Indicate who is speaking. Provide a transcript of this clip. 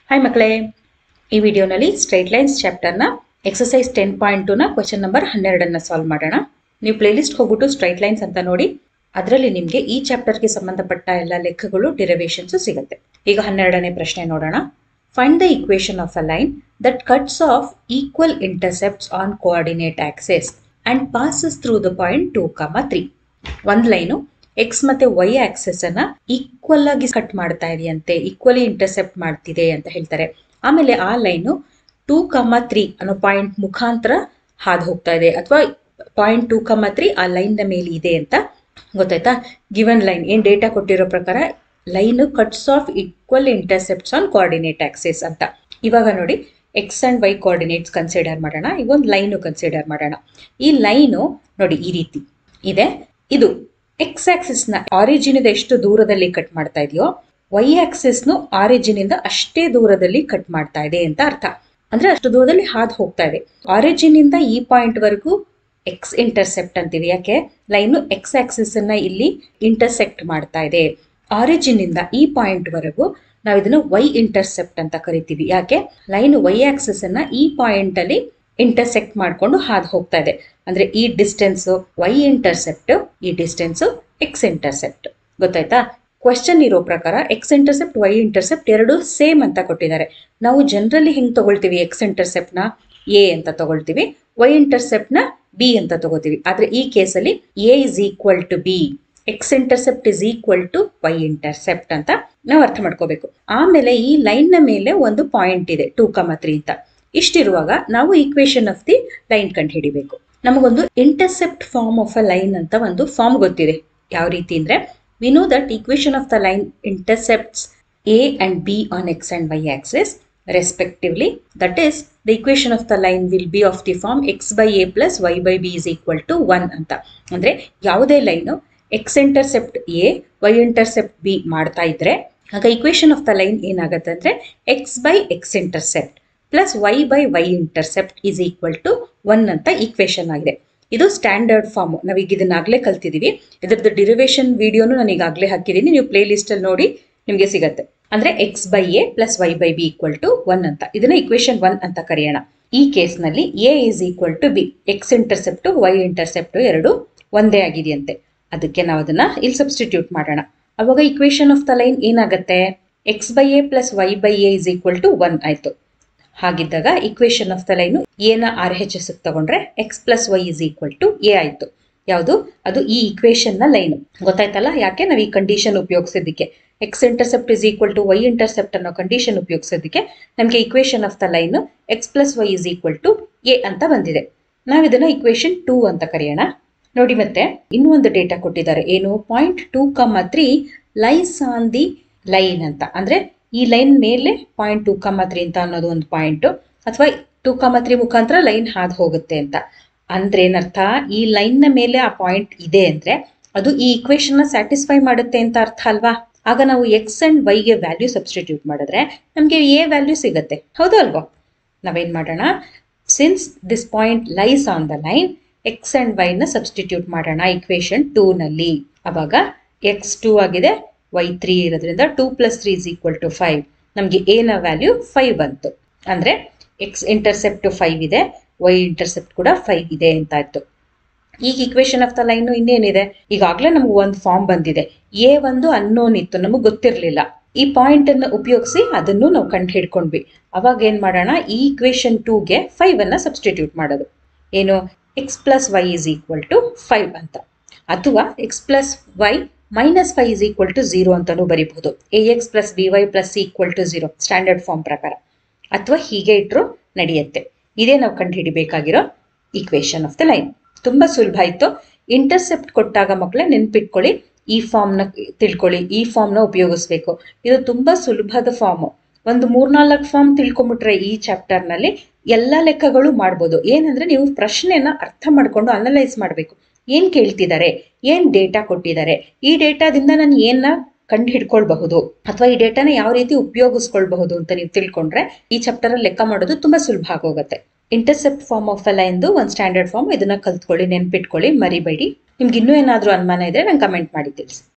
Speaker 1: hi ಮಕ್ಕಳೇ ಈ ವಿಡಿಯೋನಲ್ಲಿ ಸ್ಟ್ರೈಟ್ ಲೈನ್ಸ್ ಚಾಪ್ಟರ್ನ ಎಕ್ಸಸೈಸ್ ಟೆನ್ ಪಾಯಿಂಟ್ ಟೂನ ಕ್ವೆಶನ್ ನಂಬರ್ ಹನ್ನೆರಡನ್ನ ಸಾಲ್ವ್ ಮಾಡೋಣ ನೀವು ಪ್ಲೇಲಿಸ್ಟ್ ಹೋಗ್ಬಿಟ್ಟು ಸ್ಟ್ರೈಟ್ ಲೈನ್ಸ್ ಅಂತ ನೋಡಿ ಅದರಲ್ಲಿ ನಿಮಗೆ ಈ ಚಾಪ್ಟರ್ಗೆ ಸಂಬಂಧಪಟ್ಟ ಎಲ್ಲ ಲೆಕ್ಕಗಳು ಡಿರವೇಷನ್ಸ್ ಸಿಗುತ್ತೆ ಈಗ ಹನ್ನೆರಡನೇ ಪ್ರಶ್ನೆ ನೋಡೋಣ find the equation of a line that cuts off equal intercepts on coordinate axes and passes through the point two comma three ಒಂದ್ ಲೈನು ಎಕ್ಸ್ ಮತ್ತೆ ವೈ ಆಕ್ಸೆಸ್ ಅನ್ನ ಈಕ್ವಲ್ ಆಗಿ ಕಟ್ ಮಾಡ್ತಾ ಇದೆಯಂತೆ ಈಕ್ವಲಿ ಇಂಟರ್ಸೆಪ್ಟ್ ಮಾಡ್ತಿದೆ ಅಂತ ಹೇಳ್ತಾರೆ ಆಮೇಲೆ ಆ ಲೈನು ಟೂ ಕಮ ತ್ರೀ ಅನ್ನೋ ಪಾಯಿಂಟ್ ಮುಖಾಂತರ ಹಾದು ಹೋಗ್ತಾ ಇದೆ ಅಥವಾ ಪಾಯಿಂಟ್ ಟೂ ಕಮ ತ್ರೀ ಆ ಲೈನ್ ನ ಮೇಲೆ ಇದೆ ಅಂತ ಗೊತ್ತಾಯ್ತಾ ಗಿವನ್ ಲೈನ್ ಏನ್ ಡೇಟಾ ಕೊಟ್ಟಿರೋ ಪ್ರಕಾರ line cuts off equal intercepts on coordinate axes ಅಂತ ಇವಾಗ ನೋಡಿ x and y coordinates consider ಮಾಡೋಣ ಈಗ ಒಂದು ಲೈನು ಕನ್ಸಿಡರ್ ಮಾಡೋಣ ಈ ಲೈನು ನೋಡಿ ಈ ರೀತಿ ಇದೆ ಇದು ಎಕ್ಸ್ ಆಕ್ಸಿಸ್ ನ ಆರಿಜಿನ್ ಎಷ್ಟು ದೂರದಲ್ಲಿ ಕಟ್ ಮಾಡ್ತಾ ಇದೆಯೋ ವೈ ಆಕ್ಸಿಸ್ ನು ಆರಿಜಿನ್ ಇಂದ ಅಷ್ಟೇ ದೂರದಲ್ಲಿ ಕಟ್ ಮಾಡ್ತಾ ಇದೆ ಅಂತ ಅರ್ಥ ಅಂದ್ರೆ ಅಷ್ಟು ದೂರದಲ್ಲಿ ಹಾದು ಹೋಗ್ತಾ ಇದೆ ಆರಿಜಿನ್ ಇಂದ ಈ ಪಾಯಿಂಟ್ ವರೆಗೂ ಎಕ್ಸ್ ಇಂಟರ್ಸೆಪ್ಟ್ ಅಂತೀವಿ ಯಾಕೆ ಲೈನು ಎಕ್ಸ್ ಆಕ್ಸಿಸ್ ಅನ್ನ ಇಲ್ಲಿ ಇಂಟರ್ಸೆಕ್ಟ್ ಮಾಡ್ತಾ ಇದೆ ಆರಿಜಿನ್ ಇಂದ ಈ ಪಾಯಿಂಟ್ ವರೆಗೂ ನಾವು ಇದನ್ನು ವೈ ಇಂಟರ್ಸೆಪ್ಟ್ ಅಂತ ಕರಿತೀವಿ ಯಾಕೆ ಲೈನ್ ವೈ ಆಕ್ಸಿಸ್ ಅನ್ನ ಈ ಪಾಯಿಂಟ್ ಅಲ್ಲಿ ಇಂಟರ್ಸೆಕ್ಟ್ ಮಾಡ್ಕೊಂಡು ಹಾದು ಹೋಗ್ತಾ ಇದೆ ಅಂದ್ರೆ ಈ ಡಿಸ್ಟೆನ್ಸ್ ವೈ ಇಂಟರ್ಸೆಪ್ಟ್ ಈ ಡಿಸ್ಟೆನ್ಸ್ ಎಕ್ಸ್ ಇಂಟರ್ಸೆಪ್ಟ್ ಗೊತ್ತಾಯ್ತಾ ಕ್ವೆಶನ್ ಇರೋ ಪ್ರಕಾರ ಎಕ್ಸ್ ಇಂಟರ್ಸೆಪ್ಟ್ ವೈ ಇಂಟರ್ಸೆಪ್ಟ್ ಎರಡು ಸೇಮ್ ಅಂತ ಕೊಟ್ಟಿದ್ದಾರೆ ನಾವು ಜನರಲಿ ಹೆಂಗ್ ತಗೊಳ್ತೀವಿ ಎಕ್ಸ್ ಇಂಟರ್ಸೆಪ್ಟ್ ನ ಎ ಅಂತ ತಗೊಳ್ತೀವಿ ವೈ ಇಂಟರ್ಸೆಪ್ಟ್ ನ ಬಿ ಅಂತ ತಗೋತೀವಿ ಆದ್ರೆ ಈ ಕೇಸಲ್ಲಿ a is equal to b x intercept is equal to y intercept ಅಂತ ನಾವು ಅರ್ಥ ಮಾಡ್ಕೋಬೇಕು ಆಮೇಲೆ ಈ ಲೈನ್ ನ ಮೇಲೆ ಒಂದು ಪಾಯಿಂಟ್ ಇದೆ ಟೂ ಕಮ ತ್ರೀ ಅಂತ ಇಷ್ಟಿರುವಾಗ ನಾವು ಈಕ್ವೇಶನ್ ಆಫ್ ದಿ ಲೈನ್ ಕಂಡು ಹಿಡಿಬೇಕು ನಮಗೊಂದು intercept form of a line ಅಂತ ಒಂದು ಫಾರ್ಮ್ ಗೊತ್ತಿದೆ ಯಾವ ರೀತಿ ಅಂದ್ರೆ we know that equation of the line intercepts a and b on x and y axis respectively that is the equation of the line will be of the form x by a plus y by b is equal to one ಅಂತ ಅಂದ್ರೆ ಯಾವುದೇ line x intercept a y intercept b ಮಾಡ್ತಾ ಇದ್ರೆ ಆಗ equation of the line ಏನಾಗುತ್ತೆ ಅಂದ್ರೆ x by x intercept plus y by y intercept is equal to one ಅಂತ equation ಆಗಿದೆ ಇದು ಸ್ಟ್ಯಾಂಡರ್ಡ್ ಫಾರ್ಮ್ ನಾವೀಗ ಇದನ್ನಾಗಲೇ ಕಲ್ತಿದೀವಿ ಇದರದ್ದು ಡಿರಿವೇಶನ್ ವಿಡಿಯೋನು ನಾನು ಈಗಾಗಲೇ ಹಾಕಿದ್ದೀನಿ ನೀವು ಪ್ಲೇ ಲಿಸ್ಟ್ ಅಲ್ಲಿ ನೋಡಿ ನಿಮಗೆ ಸಿಗತ್ತೆ ಅಂದ್ರೆ x by a plus y by b equal to one ಅಂತ ಇದನ್ನ ಇಕ್ವೇಶನ್ ಒನ್ ಅಂತ ಕರೆಯೋಣ ಈ ಕೇಸ್ನಲ್ಲಿ a is equal to b x intercept y intercept ಎರಡು ಒಂದೇ ಆಗಿದೆಯಂತೆ ಅದಕ್ಕೆ ನಾವು ಅದನ್ನ ಇಲ್ಲಿ ಸಬ್ಸ್ಟಿಟ್ಯೂಟ್ ಮಾಡೋಣ ಅವಾಗ ಇಕ್ವೇಶನ್ ಆಫ್ ದ ಲೈನ್ ಏನಾಗುತ್ತೆ x by a plus y by a is equal to one ಆಯ್ತು ಹಾಗಿದ್ದಾಗ ಇಕ್ವೇಶನ್ ಆಫ್ ದ ಲೈನು ಎನ ಆರ್ ಎಚ್ ಎಸ್ ತಗೊಂಡ್ರೆ x plus y is equal to a ಆಯ್ತು ಯಾವುದು ಅದು ಈ ಇಕ್ವೇಶನ್ ನ ಲೈನು ಗೊತ್ತಾಯ್ತಲ್ಲ ಯಾಕೆ ನಾವು ಈ ಕಂಡೀಷನ್ ಉಪಯೋಗಿಸಿದ್ದಕ್ಕೆ x intercept is equal to y intercept ಅನ್ನೋ ಕಂಡೀಷನ್ ಉಪಯೋಗಿಸೋದಕ್ಕೆ ನಮಗೆ equation of the line x plus y is equal to a ಅಂತ ಬಂದಿದೆ ನಾವು ಇದನ್ನ ಇಕ್ವೇಶನ್ ಟೂ ಅಂತ ಕರೆಯೋಣ ನೋಡಿ ಮತ್ತೆ ಇನ್ನೂ ಒಂದು ಡೇಟಾ ಕೊಟ್ಟಿದ್ದಾರೆ ಏನು point two comma three lies on the line ಅಂತ ಅಂದ್ರೆ ಈ ಲೈನ್ ಮೇಲೆ ಪಾಯಿಂಟ್ ಟೂ ಕಮ ತ್ರೀ ಅಂತ ಅನ್ನೋದು ಒಂದು ಪಾಯಿಂಟ್ ಅಥವಾ ಟೂ ಕಮ ತ್ರೀ ಮುಖಾಂತರ ಲೈನ್ ಹಾದು ಹೋಗುತ್ತೆ ಅಂತ ಅಂದ್ರೆ ಏನರ್ಥ ಈ ಲೈನ್ ನ ಮೇಲೆ ಆ ಪಾಯಿಂಟ್ ಇದೆ ಅಂದ್ರೆ ಅದು ಈ ಇಕ್ವೇಶನ್ ನ ಸ್ಯಾಟಿಸ್ಫೈ ಮಾಡುತ್ತೆ ಅಂತ ಅರ್ಥ ಅಲ್ವಾ ಆಗ ನಾವು ಎಕ್ಸ್ ಅಂಡ್ ವೈಗೆ ವ್ಯಾಲ್ಯೂ ಸಬ್ಸ್ಟಿಟ್ಯೂಟ್ ಮಾಡಿದ್ರೆ ನಮಗೆ ಎ ವ್ಯಾಲ್ಯೂ ಸಿಗುತ್ತೆ ಹೌದು ಅಲ್ವಾ ನಾವೇನ್ ಮಾಡೋಣ since this point lies on the line x and y ನ ಸಬ್ಸ್ಟಿಟ್ಯೂಟ್ ಮಾಡೋಣ ಇಕ್ವೇಶನ್ ಟೂ ನಲ್ಲಿ ಅವಾಗ ಎಕ್ಸ್ ಟೂ ಆಗಿದೆ ವೈ ತ್ರೀ ಇರೋದ್ರಿಂದ two plus three is equal to five ನಮಗೆ ಎ ನ ವ್ಯಾಲ್ಯೂ ಫೈವ್ ಬಂತು ಅಂದ್ರೆ ಎಕ್ಸ್ ಇಂಟರ್ಸೆಪ್ಟ್ ಫೈವ್ ಇದೆ ವೈ ಇಂಟರ್ಸೆಪ್ಟ್ ಕೂಡ ಫೈವ್ ಇದೆ ಅಂತ ಆಯ್ತು ಈಗ ಇಕ್ವೇಶನ್ ಆಫ್ ದ ಲೈನ್ ಇನ್ನೇನಿದೆ ಈಗಾಗಲೇ ನಮ್ಗೆ ಒಂದು ಫಾರ್ಮ್ ಬಂದಿದೆ ಎ ಒಂದು ಅನ್ನೋನ್ ಇತ್ತು ನಮಗೆ ಗೊತ್ತಿರಲಿಲ್ಲ ಈ ಪಾಯಿಂಟ್ ಅನ್ನು ಉಪಯೋಗಿಸಿ ಅದನ್ನು ನಾವು ಕಂಡು ಹಿಡ್ಕೊಂಡ್ವಿ ಅವಾಗ ಏನ್ ಮಾಡೋಣ ಈ ಇಕ್ವೇಶನ್ ಟೂಗೆ ಫೈವ್ ಅನ್ನ ಸಬ್ಸ್ಟಿಟ್ಯೂಟ್ ಮಾಡೋದು ಏನು x plus y is equal to five ಅಂತ ಅಥವಾ x plus y minus five is equal to zero ಅಂತಾನೂ ಬರೀಬಹುದು a x plus b y plus equal to zero standard form ಪ್ರಕಾರ ಅಥವಾ ಹೀಗೆ ಇಟ್ಟರು ನಡೆಯುತ್ತೆ ಇದೇ ನಾವು ಕಂಡು ಹಿಡಿಬೇಕಾಗಿರೋ ಈಕ್ವೇಶನ್ ಆಫ್ ದ ಲೈನ್ ತುಂಬಾ ಸುಲಭ ಇತ್ತು ಇಂಟರ್ಸೆಪ್ಟ್ ಕೊಟ್ಟಾಗ ಮಕ್ಕಳೇ ನೆನ್ಪಿಟ್ಕೊಳ್ಳಿ ಈ ಫಾರ್ಮ್ನ ತಿಳ್ಕೊಳ್ಳಿ ಈ ಫಾರ್ಮ್ನ ಉಪಯೋಗಿಸ್ಬೇಕು ಇದು ತುಂಬಾ ಸುಲಭದ ಫಾರ್ಮ್ ಒಂದು ಮೂರ್ನಾಲ್ಕು ಫಾರ್ಮ್ ತಿಳ್ಕೊಂಬಿಟ್ರೆ ಈ ಚಾಪ್ಟರ್ನಲ್ಲಿ ಎಲ್ಲ ಲೆಕ್ಕಗಳು ಮಾಡ್ಬೋದು ಏನಂದ್ರೆ ನೀವು ಪ್ರಶ್ನೆನ ಅರ್ಥ ಮಾಡ್ಕೊಂಡು ಅನಲೈಸ್ ಮಾಡಬೇಕು ಏನ್ ಕೇಳ್ತಿದ್ದಾರೆ ಏನ್ ಡೇಟಾ ಕೊಟ್ಟಿದ್ದಾರೆ ಈ ಡೇಟಾದಿಂದ ನಾನು ಏನ ಕಂಡು ಹಿಡ್ಕೊಳ್ಬಹುದು ಅಥವಾ ಈ ಡೇಟಾನ ಯಾವ ರೀತಿ ಉಪಯೋಗಿಸ್ಕೊಳ್ಬಹುದು ಅಂತ ನೀವು ತಿಳ್ಕೊಂಡ್ರೆ ಈ ಚಾಪ್ಟರ್ ಲೆಕ್ಕ ಮಾಡೋದು ತುಂಬಾ ಸುಲಭ ಆಗೋಗುತ್ತೆ ಇಂಟರ್ಸೆಪ್ಟ್ ಫಾರ್ಮ್ ಆಫ್ ಅ ಲೈನ್ದು ಒಂದು ಸ್ಟ್ಯಾಂಡರ್ಡ್ ಫಾರ್ಮ್ ಇದನ್ನ ಕಲ್ತ್ಕೊಳ್ಳಿ ನೆನ್ಪಿಟ್ಕೊಳ್ಳಿ ಮರಿಬೇಡಿ ನಿಮ್ಗೆ ಇನ್ನೂ ಏನಾದರೂ ಅನುಮಾನ ಇದ್ರೆ ನಂಗೆ ಕಮೆಂಟ್ ಮಾಡಿ ತಿಳಿಸಿ